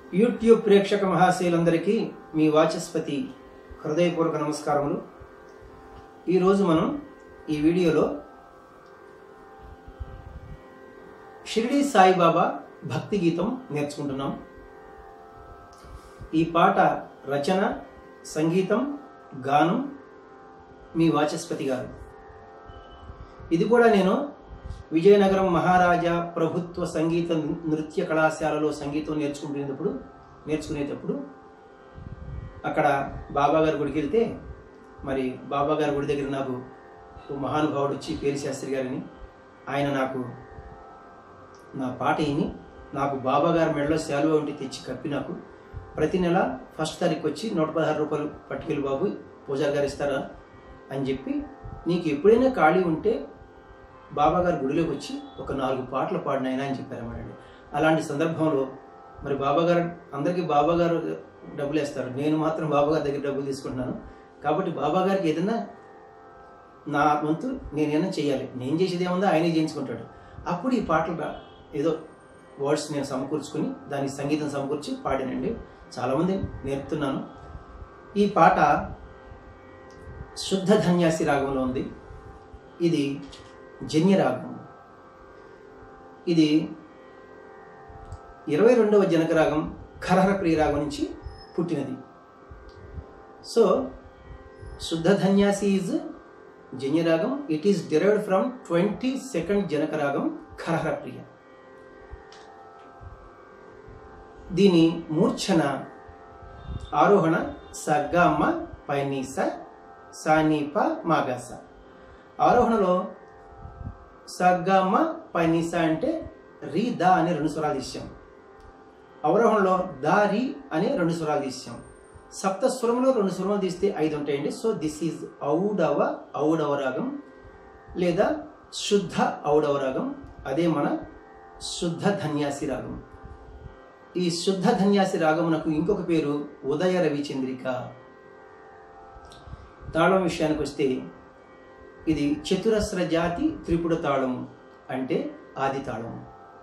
YouTube ప్రేక్షక మహాశయులందరికీ మీ వాచస్పతి హృదయపూర్వక నమస్కారములు ఈరోజు మనం ఈ వీడియోలో షిరిడి సాయిబాబా భక్తి గీతం నేర్చుకుంటున్నాం ఈ పాట రచన సంగీతం గానం మీ వాచస్పతి గారు ఇది కూడా నేను విజయనగరం మహారాజా ప్రభుత్వ సంగీత నృత్య కళాశాలలో సంగీతం నేర్చుకుంటున్నప్పుడు నేర్చుకునేటప్పుడు అక్కడ బాబా గారి గుడికి వెళ్తే మరి బాబా గారి గుడి దగ్గర నాకు ఓ మహానుభావుడు వచ్చి పేరు శాస్త్రి గారిని ఆయన నాకు నా పాట విని నాకు బాబా గారి మెడలో శాలువా ఉంటే తెచ్చి కప్పి నాకు ప్రతి నెల ఫస్ట్ తారీఖు వచ్చి నూట పదహారు రూపాయలు పట్టుకెళ్ళి బాబు పూజారి గారు ఇస్తారా అని చెప్పి నీకు ఎప్పుడైనా ఖాళీ ఉంటే బాబా గారి గుడిలోకి వచ్చి ఒక నాలుగు పాటలు పాడినాయన అని చెప్పారన్నమాట అలాంటి సందర్భంలో మరి బాబా గారు అందరికీ బాబా గారు డబ్బులు వేస్తారు నేను మాత్రం బాబా గారి దగ్గర డబ్బులు తీసుకుంటున్నాను కాబట్టి బాబా గారికి ఏదైనా నా వంతు నేనేమైనా చేయాలి నేను చేసేది ఏముందో ఆయనే చేయించుకుంటాడు అప్పుడు ఈ పాటలు రా- ఏదో వర్డ్స్ నేను సమకూర్చుకుని దానికి సంగీతం సమకూర్చి పాడానండి చాలామంది నేర్పుతున్నాను ఈ పాట శుద్ధ ధన్యాసి రాగంలో ఉంది ఇది జన్య రాగం ఇది ఇరవై రెండవ జనక రాగం ఖరహర ప్రియ రాగం నుంచి పుట్టినది సో శుద్ధ Dhanyasi is janya ragam it is derived from twenty second janaka ragam ఖరహర ప్రియ దీని మూర్ఛన ఆరోహణ సగమ పైనీస సానీప మాగాస ఆరోహణలో సగమ పైనీస అంటే రి ద అనే రెండు స్వరాలు తీసాం అవరోహణలో ద రి అనే రెండు స్వరాలు తీసాం సప్త స్వరంలో రెండు స్వరములు తీస్తే ఐదు ఉంటాయండి so this is audava audava ragam లేదా శుద్ధ ఔడవ రాగం అదే మన శుద్ధ ధన్యాసి రాగం ఈ శుద్ధ ధన్యాసి రాగమునకు ఇంకొక పేరు ఉదయ రవిచంద్రిక తాళం విషయానికి వస్తే ఇది చతురస్ర జాతి త్రిపుడ తాళము అంటే ఆది తాళము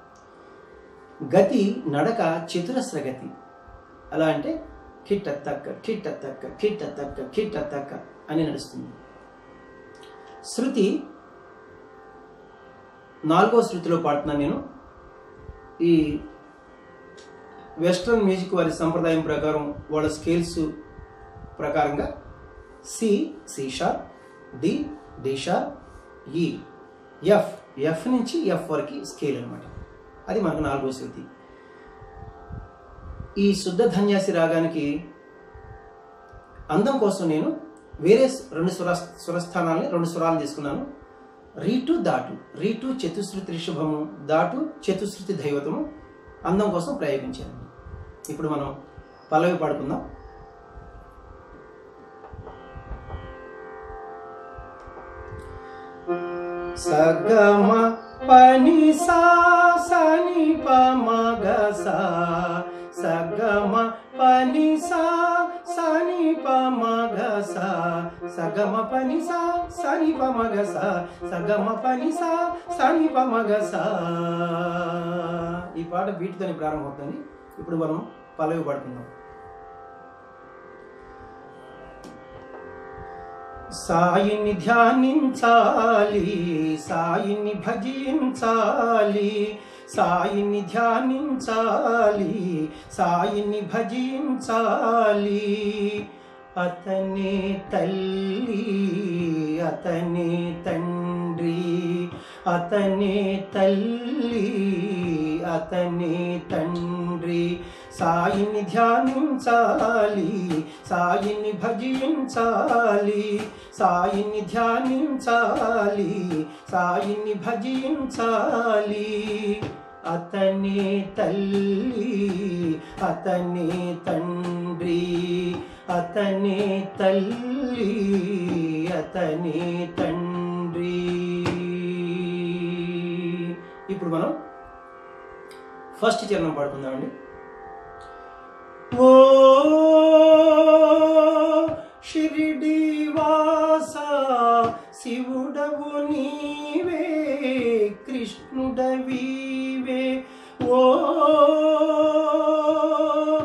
గతి నడక చతురస్ర గతి అలా అంటే కిట్ట తక్క కిట్ట తక్క కిట్ట తక్క కిట్ట తక్క అని నడుస్తుంది శృతి నాలుగో శృతిలో పాడుతున్నాను నేను ఈ వెస్ట్రన్ మ్యూజిక్ వారి సంప్రదాయం ప్రకారం వాళ్ళ స్కేల్స్ ప్రకారంగా C C sharp D D sharp E F F నుంచి ఎఫ్ వరకు స్కేల్ అనమాట అది మనకు నాలుగో శృతి ఈ శుద్ధ ధన్యాసి రాగానికి అందం కోసం నేను వేరే రెండు స్వర స్వరస్థానాలని రెండు స్వరాలు తీసుకున్నాను రీటు దాటు రీటు చతుశ్రుతి రిషభము దాటు చతుశ్రుతి దైవతము అందం కోసం ప్రయోగించాను ఇప్పుడు మనం పల్లవి పాడుకుందాం సగమ పని సా సని పమగ సా సగమ పని సా సని పమగ సా సగమ పని సా సని పమగ సా సగమ పని సా సని పమగ సా ఈ పాట బీట్తోనే ప్రారంభమవుతుంది ఇప్పుడు మనం పల్లవి పాడుకుందాం సాయిని ధ్యానించాలి సాయిని భజించాలి సాయిని ధ్యానించాలి సాయిని భజించాలి అతనే తల్లి అతనే తండ్రి అతనే తల్లి అతనే తండ్రి సాయిని ధ్యానించాలి సాయిని భజించాలి సాయిని ధ్యానించాలి సాయిని భజించాలి అతనే తల్లి అతనే తండ్రి అతనే తల్లి అతనే తండ్రి ఇప్పుడు మనం ఫస్ట్ చరణం పాడుకుందామండి ఓ షిరిడి వాస శివుడవు నీవే కృష్ణుడవీవే ఓ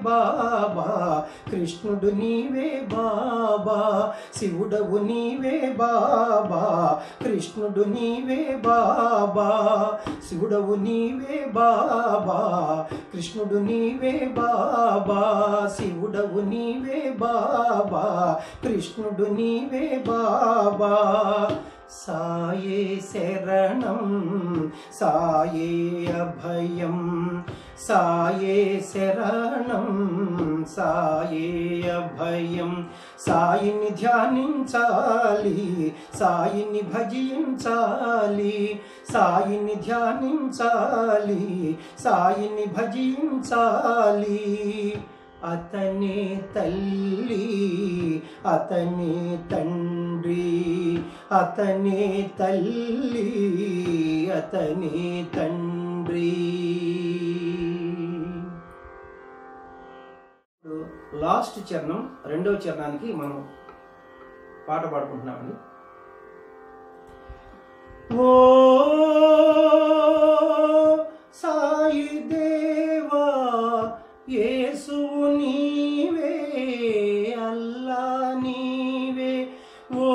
బాబా కృష్ణుడు నీవే బాబా శివుడవు నీవే బాబా కృష్ణుడు నీవే బాబా శివుడవు నీవే బాబా కృష్ణుడు నీవే బాబా శివుడవు నీవే బాబా కృష్ణుడు నీవే బాబా సాయే శరణం సాయే అభయం సాయే శరణం సాయే అభయం సాయిని ధ్యానించాలి సాయిని భజించాలి సాయిని ధ్యానించాలి సాయిని భజించాలి అతనే తల్లి అతనే తండ్రి అతనే తల్లి అతనే తండ్రి ఇప్పుడు లాస్ట్ చరణం రెండవ చరణానికి మనం పాట పాడుకుంటున్నామండి ఓ సాయి దేవా యేసువు నీవే అల్లా నీవే ఓ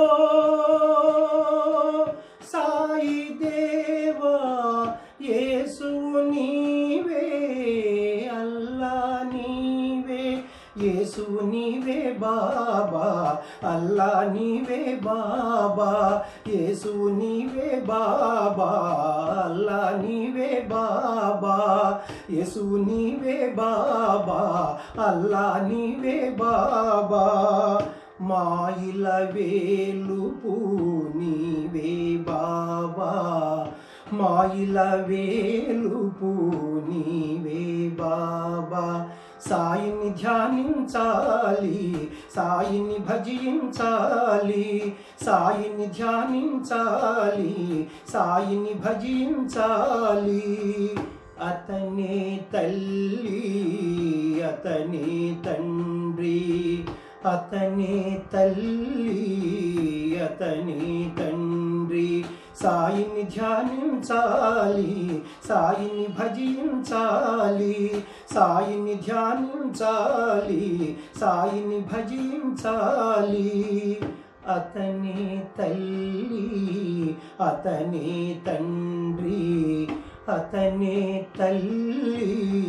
సాయి దేవా యేసువు నీవే అల్లా నీవే యేసువు నీవే బాబా అల్లా నీవే బాబా యేసువు నీవే బాబా అల్లా నీవే బాబా యేసువు నీవే బాబా అల్లా నీవే బాబా మాయిల వేలుపు నీవే బాబా మాయిల వేలుపు నీవే బాబా సాయిని ధ్యానించాలి సాయిని భజించాలి సాయిని ధ్యానించాలి సాయిని భజించాలి అతనే తల్లి అతనే తండ్రి అతనే తల్లి అతనే తండ్రి సాయిని ధ్యానించాలి సాయిని భజించాలి సాయిని ధ్యానించాలి సాయిని భజించాలి అతనే తల్లి అతనే తండ్రి అతనే తల్లి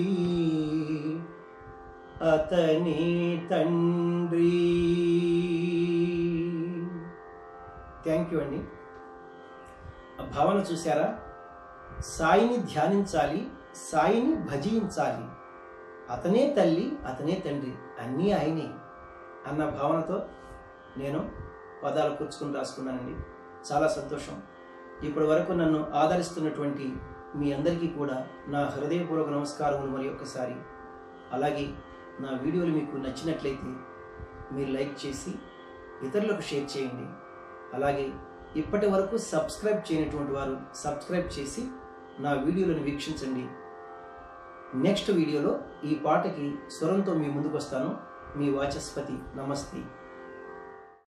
అతనే తండ్రి థ్యాంక్ యూ అండి ఆ భావన చూసారా సాయిని ధ్యానించాలి సాయిని భజించాలి అతనే తల్లి అతనే తండ్రి అన్నీ ఆయనే అన్న భావనతో నేను పదాలు కూర్చుకుని రాసుకున్నానండి చాలా సంతోషం ఇప్పటి వరకు నన్ను ఆదరిస్తున్నటువంటి మీ అందరికీ కూడా నా హృదయపూర్వక నమస్కారములు మరి ఒక్కసారి అలాగే నా వీడియోలు మీకు నచ్చినట్లయితే మీరు లైక్ చేసి ఇతరులకు షేర్ చేయండి అలాగే ఇప్పటి వరకు సబ్స్క్రైబ్ చేయనటువంటి వారు సబ్స్క్రైబ్ చేసి నా వీడియోలను వీక్షించండి నెక్స్ట్ వీడియోలో ఈ పాటకి స్వరంతో మీ ముందుకు వస్తాను మీ వాచస్పతి నమస్తే